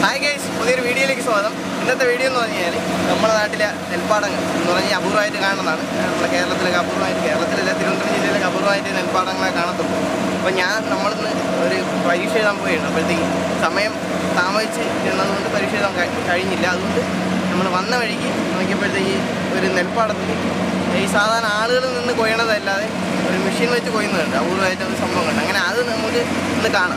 hi guys പുതിയൊരു വീഡിയോയിലേക്ക് സ്വാഗതം ഇന്നത്തെ വീഡിയോ എന്ന് പറഞ്ഞു കഴിഞ്ഞാൽ നമ്മുടെ നാട്ടിലെ നെൽപ്പാടങ്ങൾ എന്ന് പറഞ്ഞാൽ അപൂർവമായിട്ട് കാണുന്നതാണ് നമ്മുടെ കേരളത്തിലൊക്കെ അപൂർവമായിട്ട് കേരളത്തിലല്ല തിരുവനന്തപുരം ജില്ലയിലൊക്കെ അപൂർവമായിട്ട് നെൽപ്പാടങ്ങളെ കാണത്തുള്ളൂ അപ്പോൾ ഞാൻ നമ്മളിന്ന് ഒരു പരീക്ഷ എഴുതാൻ പോവുകയാണ് അപ്പോഴത്തേക്ക് സമയം താമസിച്ച് ചെന്നതുകൊണ്ട് പരീക്ഷ എഴുതാൻ കഴി- കഴിഞ്ഞില്ല അതുകൊണ്ട് നമ്മൾ വന്ന വഴിക്ക് നോക്കിയപ്പോഴത്തേക്ക് ഒരു നെൽപ്പാടത്തിൽ ഈ സാധാരണ ആളുകൾ നിന്ന് കൊയ്യണതല്ലാതെ ഒരു മെഷീൻ വെച്ച് കൊയ്യുന്നുണ്ട് അപൂർവമായിട്ട് ഒരു സംഭവം കണ്ട് അങ്ങനെ അത് നമുക്ക് ഇന്ന് കാണാം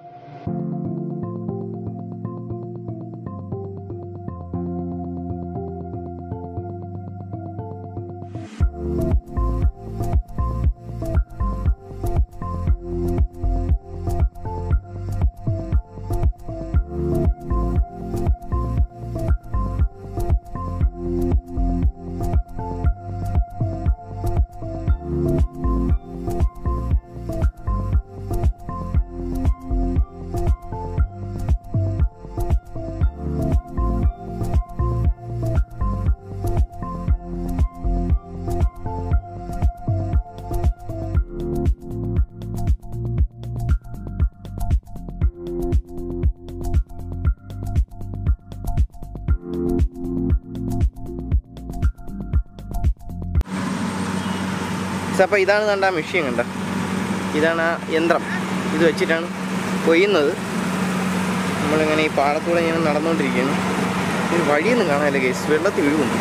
അപ്പോൾ ഇതാണ് കണ്ട ആ മെഷീൻ കണ്ട ഇതാണ് ആ യന്ത്രം ഇത് വെച്ചിട്ടാണ് കൊയ്യുന്നത് നമ്മളിങ്ങനെ ഈ പാടത്തൂടെ ഇങ്ങനെ നടന്നുകൊണ്ടിരിക്കുകയാണ് ഇത് വഴിയൊന്നും കാണാനില്ല കേസ് വെള്ളത്തിൽ വീഴുന്നു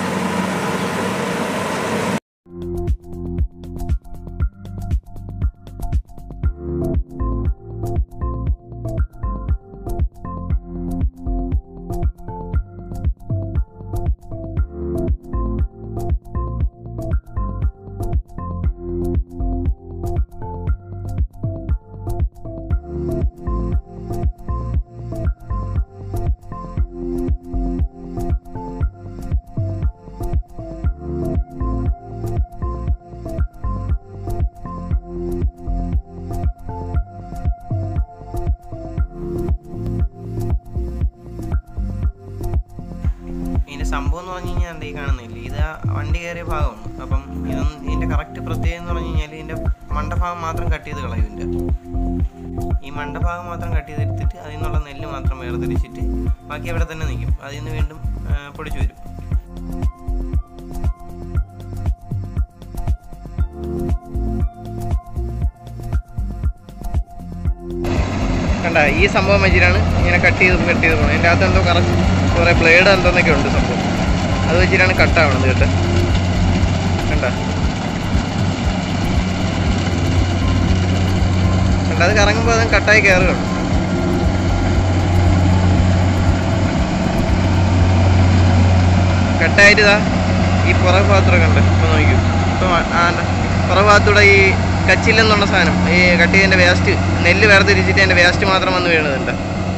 ഇതിൻ്റെ സംഭവം എന്ന് പറഞ്ഞു കഴിഞ്ഞാൽ എന്താ ഈ കാണുന്നില്ല ഇത് ആ വണ്ടി കയറിയ ഭാഗമാണ് അപ്പം ഇതൊന്നും ഇതിൻ്റെ കറക്റ്റ് പ്രത്യേകത എന്ന് പറഞ്ഞു കഴിഞ്ഞാൽ ഇതിൻ്റെ മണ്ടഭാഗം മാത്രം കട്ട് ചെയ്ത് കളയും ഇതിൻ്റെ ഈ മണ്ടഭാഗം മാത്രം കട്ട് ചെയ്തെടുത്തിട്ട് അതിൽ നിന്നുള്ള നെല്ല് മാത്രം വേർതിരിച്ചിട്ട് ബാക്കി അവിടെ തന്നെ നിൽക്കും അതിൽ നിന്ന് വീണ്ടും ആ, പൊടിച്ചു വരും കണ്ട ഈ സംഭവം വെച്ചിട്ടാണ് ഇങ്ങനെ കട്ട് ചെയ്ത് കട്ട് ചെയ്ത് പോകുന്നത് അതിൻ്റെ അകത്ത് എന്തോ കറക്റ്റ് കുറേ ബ്ലേഡ് എന്തോന്നൊക്കെ ഉണ്ട് സംഭവം അത് വെച്ചിട്ടാണ് കട്ടാവണത് കേട്ടോ കണ്ട കണ്ട അത് കറങ്ങുമ്പോൾ അത് കട്ടായി കയറുകയാണ് കട്ടായിട്ട് ഇതാ ഈ പുറകു ഭാഗത്തൂടെ കണ്ട് ഇപ്പം നോക്കൂ ഇപ്പം ആ പുറകു ഭാഗത്തൂടെ ഈ കച്ചില്ലെന്നുള്ള സാധനം ഈ കട്ട് ചെയ്തതിൻ്റെ വേസ്റ്റ് നെല്ല് വേർതിരിച്ചിട്ട് അതിൻ്റെ വേസ്റ്റ് മാത്രം വന്ന് വീണതുണ്ട്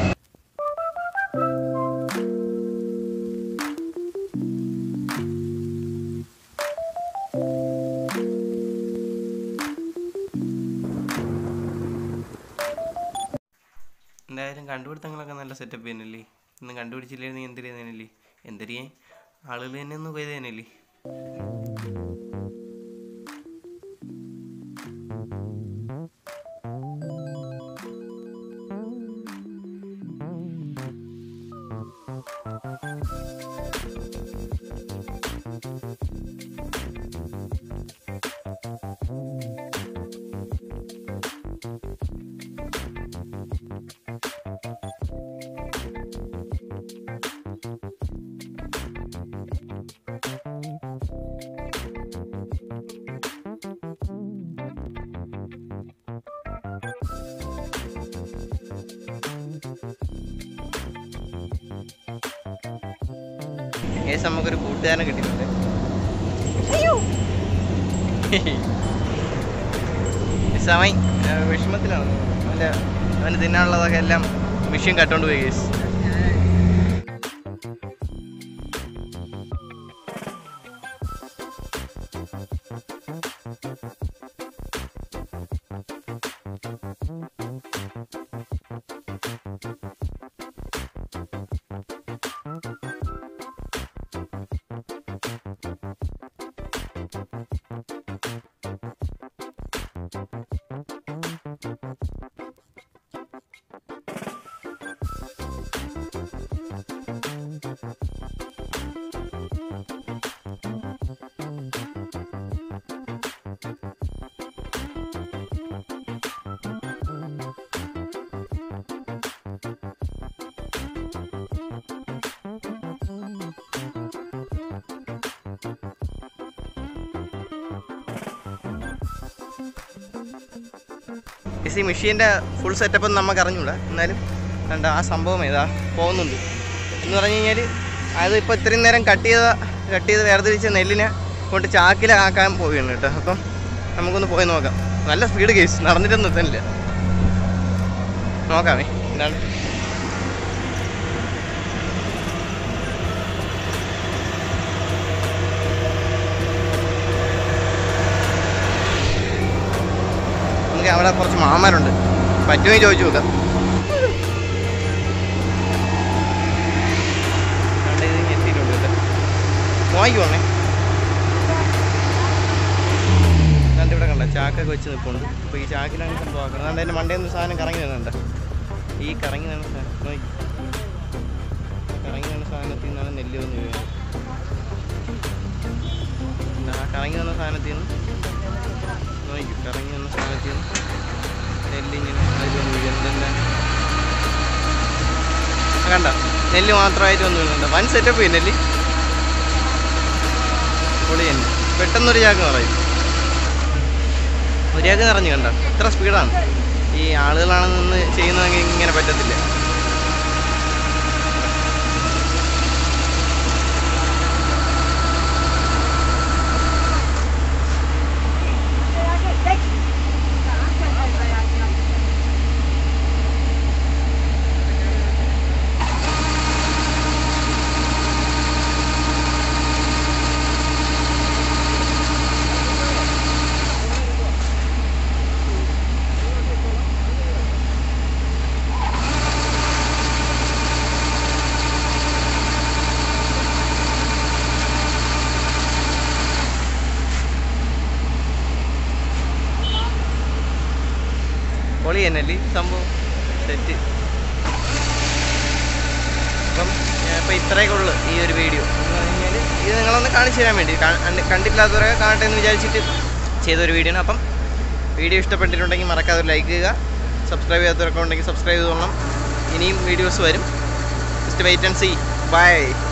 എന്തായാലും കണ്ടുപിടുത്തങ്ങളൊക്കെ നല്ല സെറ്റപ്പ് തന്നെയല്ലേ ഇന്ന് കണ്ടുപിടിച്ചില്ലേ നീ എന്തിരി തന്നെയല്ലേ എന്തിരിയേ ആളുകൾ തന്നെ ഒന്ന് കൊയ്ത് തന്നെയല്ലേ ഏസ് നമുക്കൊരു കൂട്ടുകാരനെ കിട്ടിയിട്ടുണ്ട് ഏസ് അവൻ ആ, വിഷമത്തിലാണ് അവൻ്റെ അവന് തിന്നാനുള്ളതൊക്കെ എല്ലാം മെഷീൻ കട്ടോണ്ട് പോയി കേസ് ഡി സി മെഷീൻ്റെ ഫുൾ സെറ്റപ്പ് ഒന്നും നമുക്ക് അറിഞ്ഞൂടാ എന്നാലും കണ്ട ആ സംഭവം ഏതാ പോകുന്നുണ്ട് എന്ന് പറഞ്ഞു കഴിഞ്ഞാൽ അത് ഇപ്പോൾ ഇത്രയും നേരം കട്ട് ചെയ്ത കട്ട് ചെയ്ത് വേർതിരിച്ച നെല്ലിനെ കൊണ്ട് ചാക്കിലാക്കാൻ പോവുകയാണ് കേട്ടോ അപ്പം നമുക്കൊന്ന് പോയി നോക്കാം നല്ല സ്പീഡ് കേസ് നടന്നിട്ടൊന്നും എത്തുന്നില്ല നോക്കാമേ എന്താണ് നമുക്ക് അവിടെ കുറച്ച് മാമാരുണ്ട് പറ്റുമെങ്കിൽ ചോദിച്ചു നോക്കാം കണ്ടേ ഇത് ഞെട്ടിയിട്ടുണ്ട് കേട്ടോ നോക്കിക്കോണേ കണ്ട് ഇവിടെ കണ്ട ചാക്കൊക്കെ വെച്ച് നിൽപ്പുണ്ട് അപ്പോൾ ഈ ചാക്കിലാണ് സംഭവമാക്കുന്നത് അതുകൊണ്ട് എൻ്റെ മണ്ടയിൽ നിന്ന് സാധനം കറങ്ങി വരുന്നുണ്ട് ഈ കറങ്ങി വരുന്ന സാധനം നോക്കി കറങ്ങി വരുന്ന സാധനത്തിൽ നിന്നാണ് നെല്ല് വന്ന് വീഴുന്നത് എന്താ, ആ കറങ്ങി വന്ന സാധനത്തിൽ നിന്ന് നോക്കി കറങ്ങി വന്ന സാധനത്തിൽ നിന്ന് നെല്ലിങ്ങനെ അതിൽ വന്ന് വീഴുന്നുണ്ട് കണ്ട നെല്ല് മാത്രമായിട്ട് വന്ന് വീഴുന്നുണ്ട് വൻ സെറ്റപ്പ് ചെയ്യും നെല്ല് പൊളി തന്നെ പെട്ടെന്നൊരു ചാക്ക് നിറയും ഒരു ചാക്ക് നിറഞ്ഞു കണ്ട എത്ര സ്പീഡാണ് ഈ ആളുകളാണ് നിന്ന് ചെയ്യുന്നതെങ്കിൽ ഇങ്ങനെ പറ്റത്തില്ല പൊളി തന്നെയല്ലേ ഈ സംഭവം സെറ്റ് അപ്പം ഇപ്പം ഇത്രയൊക്കെ ഉള്ളു ഈ ഒരു വീഡിയോ എന്ന് പറഞ്ഞാൽ ഇത് നിങ്ങളൊന്ന് കാണിച്ചു തരാൻ വേണ്ടി കാ- കണ്ട്- കണ്ടിട്ടില്ലാത്തവരൊക്കെ കാണട്ടെ എന്ന് വിചാരിച്ചിട്ട് ചെയ്തൊരു വീഡിയോ ആണ് അപ്പം വീഡിയോ ഇഷ്ടപ്പെട്ടിട്ടുണ്ടെങ്കിൽ മറക്കാതെ ലൈക്ക് ചെയ്യുക സബ്സ്ക്രൈബ് ചെയ്യാത്തവരൊക്കെ ഉണ്ടെങ്കിൽ സബ്സ്ക്രൈബ് ചെയ്തോളണം ഇനിയും വീഡിയോസ് വരും just wait and see by